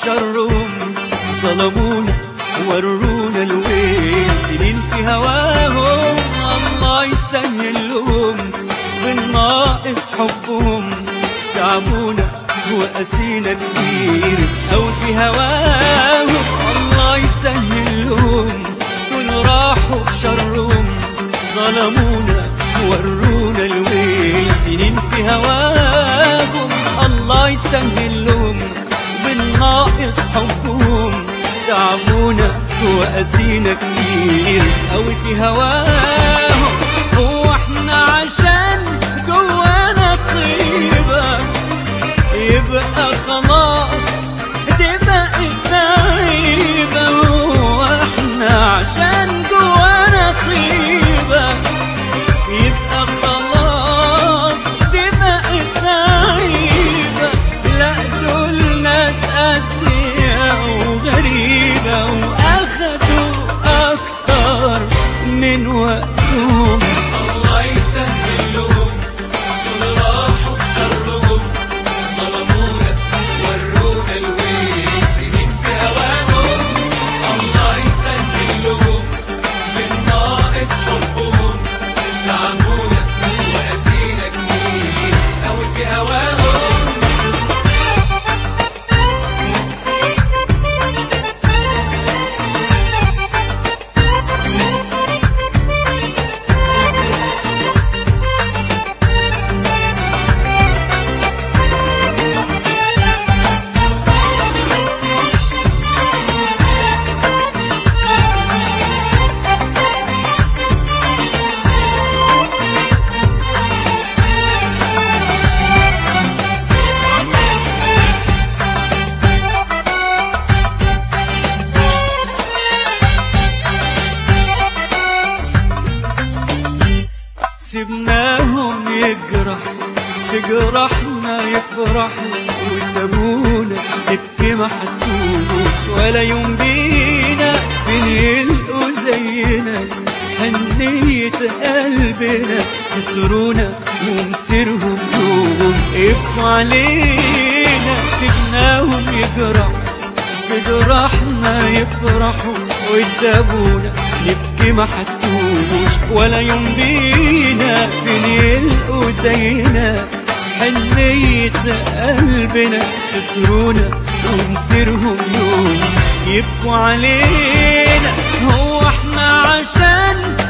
بشرهم ظلمونا ورونا الويل سنين في هواهم الله يسهل لهم بالناقص حبهم تعبونا وقاسينا كتير أو في هواهم الله يسهل لهم دول راحوا بشرهم ظلمونا ورونا الويل سنين في هواهم الله يسهل لهم بالناقص حبهم تعبونا وقاسينا كتير أوي في هواهم هو احنا عشان جوانا طيبة يبقى خلاص دي بقت عيبة هو احنا عشان جوانا طيبة يبقى خلاص دي بقت عيبة لا دول ناس قاسية وغريبة وأخدوا أكتر من وقتهم الله يسهل لهم دول راحوا بشرهم ظلمونا ورونا الويل سنين في هواهم الله يسهل لهم من ناقص حبهم تعبونا وقاسينا كتير أوي في هواهم سبناهم يجرح في جرحنا يفرحوا وسابونا نبكي ما حسوش ولا يوم بينا فين يلقوا زينا حنية قلبنا كسرونا ومسيرهم يوم ابقوا علينا سبناهم يجرح في جراحنا يفرحوا ويسابونا نبكي ما حسوش ولا يوم بينا فين يلقوا زينا حنية قلبنا خسرونا ومسيرهم يوم يبكوا علينا هو احنا عشان